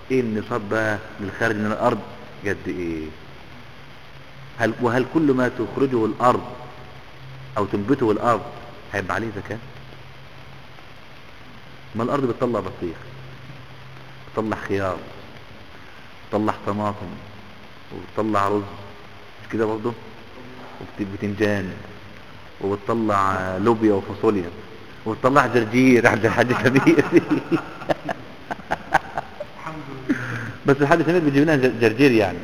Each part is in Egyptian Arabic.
ايه النصاب بقى من الخارج من الارض قد ايه هل وهل كل ما تخرجه الارض او تنبته الارض هيبقى عليه زكاة ما الارض بتطلع بطيخ بتطلع خيار بتطلع طماطم وبتطلع رز مش كده برضه وبتنجان وبتطلع لوبيا وفاصوليا وبتطلع جرجير عند الحاج سمير بس الحاج سمير بيجيب لنا جرجير يعني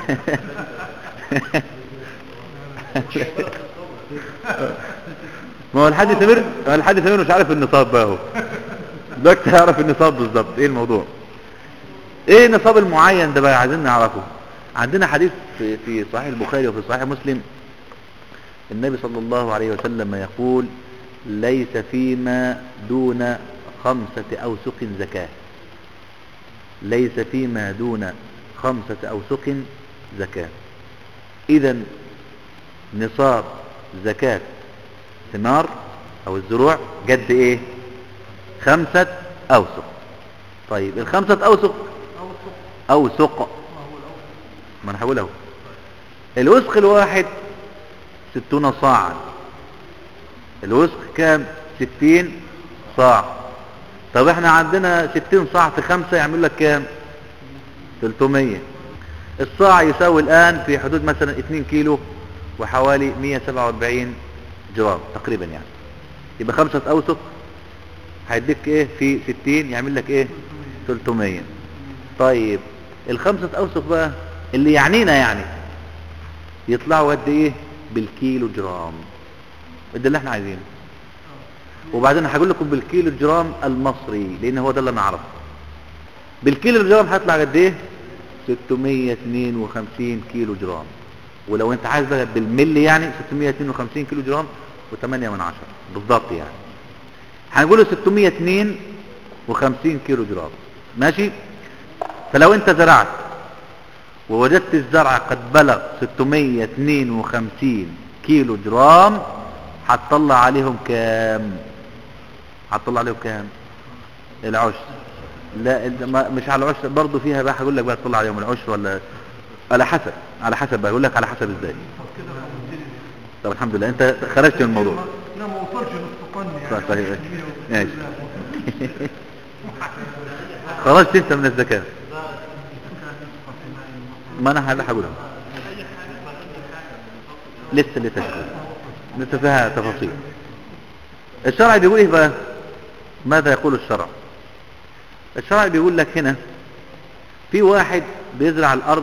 ما هو الحاج سمير ما هو الحاج سمير مش عارف النصاب بقى هو دلوقتي هيعرف النصاب بالظبط ايه الموضوع ايه النصاب المعين ده بقى عايزين نعرفه عندنا حديث في في صحيح البخاري وفي صحيح مسلم النبي صلى الله عليه وسلم يقول ليس فيما دون خمسة أوسق زكاة ليس فيما دون خمسة أوسق زكاة إذا نصاب زكاة ثمار أو الزروع قد إيه خمسة أوسق طيب الخمسة أوسق أوسق ما أنا هقول أهو الوسق الواحد ستون صاعا الوسق كام ستين صاع طب احنا عندنا ستين صاع في خمسة يعمل لك كام تلتمية الصاع يساوي الآن في حدود مثلا اتنين كيلو وحوالي مية سبعة واربعين جرام تقريبا يعني يبقى خمسة أوسق هيديك ايه في ستين يعمل لك ايه تلتمية طيب الخمسة أوسق بقى اللي يعنينا يعني يطلعوا قد ايه بالكيلو جرام ده اللي احنا عايزينه وبعدين هقول لكم بالكيلو جرام المصري لان هو ده اللي انا اعرفه بالكيلو جرام هيطلع قد ايه 652 كيلو جرام ولو انت عايز بقى بالملي يعني 652 كيلو جرام و8 من عشرة بالضبط يعني هنقوله 652 كيلو جرام ماشي فلو انت زرعت ووجدت الزرع قد بلغ 652 كيلو جرام هتطلع عليهم كام هتطلع عليهم كام العشر لا مش على العشر برضه فيها بقى هقول لك بقى تطلع عليهم العشر ولا على حسب على حسب بقى اقول لك على حسب ازاي طب الحمد لله انت خرجت من الموضوع لا ما وصلش للسقن طيب طيب ماشي خرجت انت من الزكاه ما انا هذا هقولها لسه اللي تشكل لسه فيها تفاصيل الشرع بيقول ايه بقى ماذا يقول الشرع الشرع بيقول لك هنا في واحد بيزرع الارض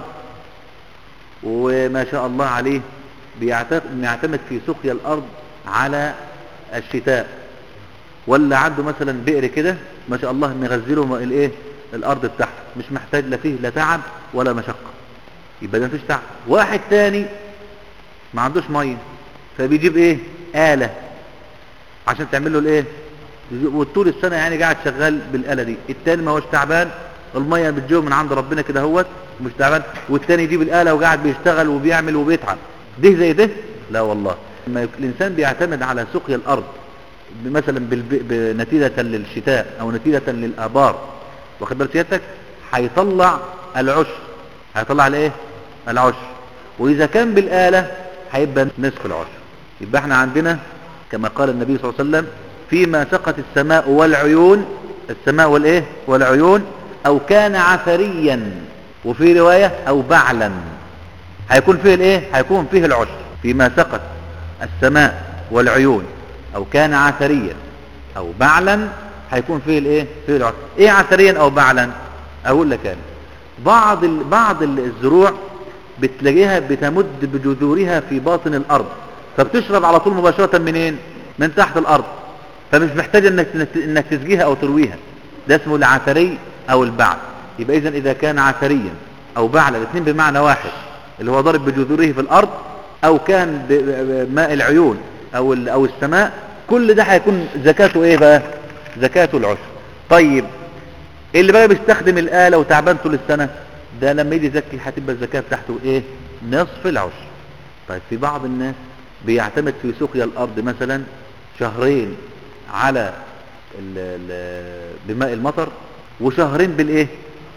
وما شاء الله عليه بيعتمد في سقيا الارض على الشتاء ولا عنده مثلا بئر كده ما شاء الله مغزله الايه الارض بتاعته مش محتاج لا فيه لا تعب ولا مشقه يبقى ده مفيش تعب واحد تاني ما عندوش ميه فبيجيب ايه آلة عشان تعمل له الايه وطول السنة يعني قاعد شغال بالآلة دي التاني ما هوش تعبان المية بتجيه من عند ربنا كده هوت مش تعبان والتاني يجيب الآلة وقاعد بيشتغل وبيعمل وبيتعب ده زي ده لا والله لما الإنسان بيعتمد على سقيا الأرض مثلا بالب... نتيجة للشتاء أو نتيجة للآبار واخد بال سيادتك هيطلع العشر هيطلع الايه العشر وإذا كان بالآلة هيبقى نصف العشر يبقى احنا عندنا كما قال النبي صلى الله عليه وسلم فيما سقت السماء والعيون السماء والايه والعيون او كان عثريا وفي رواية او بعلا هيكون فيه الايه هيكون فيه العشر فيما سقت السماء والعيون او كان عثريا او بعلا هيكون فيه الايه فيه العشر ايه عثريا او بعلا اقول لك انا بعض ال... بعض الزروع بتلاقيها بتمد بجذورها في باطن الارض فبتشرب على طول مباشرة منين من تحت الارض فمش محتاج انك انك تسقيها او ترويها ده اسمه العثري او البعل يبقى اذا اذا كان عثريا او بعل الاثنين بمعنى واحد اللي هو ضارب بجذوره في الارض او كان بماء العيون او او السماء كل ده هيكون زكاته ايه بقى زكاته العشر طيب اللي بقى بيستخدم الآلة وتعبان طول السنة ده لما يجي يزكي هتبقى الزكاة بتاعته ايه نصف العشر طيب في بعض الناس بيعتمد في سقيا الارض مثلا شهرين على ال ال بماء المطر وشهرين بالايه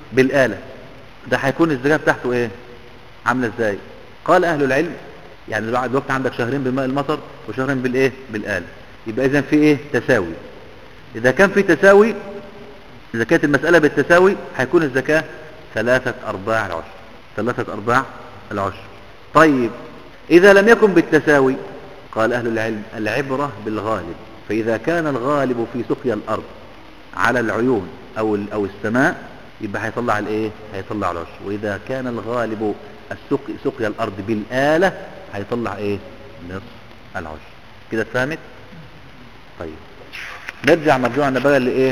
بالآلة ده هيكون الزكاة بتاعته ايه عاملة ازاي قال اهل العلم يعني بعد وقت عندك شهرين بماء المطر وشهرين بالايه بالآلة يبقى اذا في ايه تساوي اذا كان في تساوي اذا كانت المسألة بالتساوي هيكون الزكاة ثلاثة ارباع العشر ثلاثة ارباع العشر طيب اذا لم يكن بالتساوي قال اهل العلم العبرة بالغالب فاذا كان الغالب في سقيا الارض على العيون او ال- او السماء يبقى هيطلع الايه هيطلع العشر واذا كان الغالب السقي سقيا الارض بالآلة هيطلع ايه نصف العشر كده اتفهمت طيب نرجع مرجوعنا بقى لايه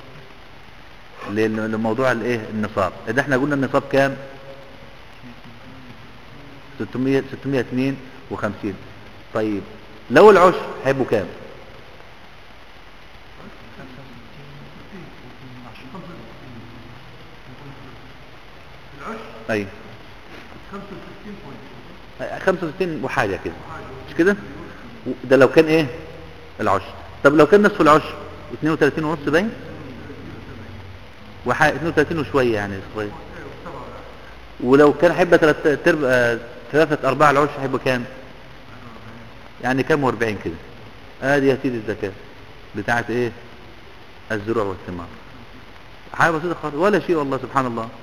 لل- لموضوع الايه النصاب اذا احنا قلنا النصاب كام 600 652 طيب لو العشر هيبقوا كام العشر ايوه 65 بوينت 65 وحاجة كده مش كده و- ده لو كان ايه العشر طب لو كان نصف العشر 32 ونص باين وح... 32 وشوية يعني صغير ولو كان هيبقى تلات ترب... آه، ثلاثة أرباع العشر هيبقى كام يعني كام واربعين كده ادي يا سيدي الزكاة بتاعت ايه الزروع والثمار حاجة بسيطة خالص ولا شيء والله سبحان الله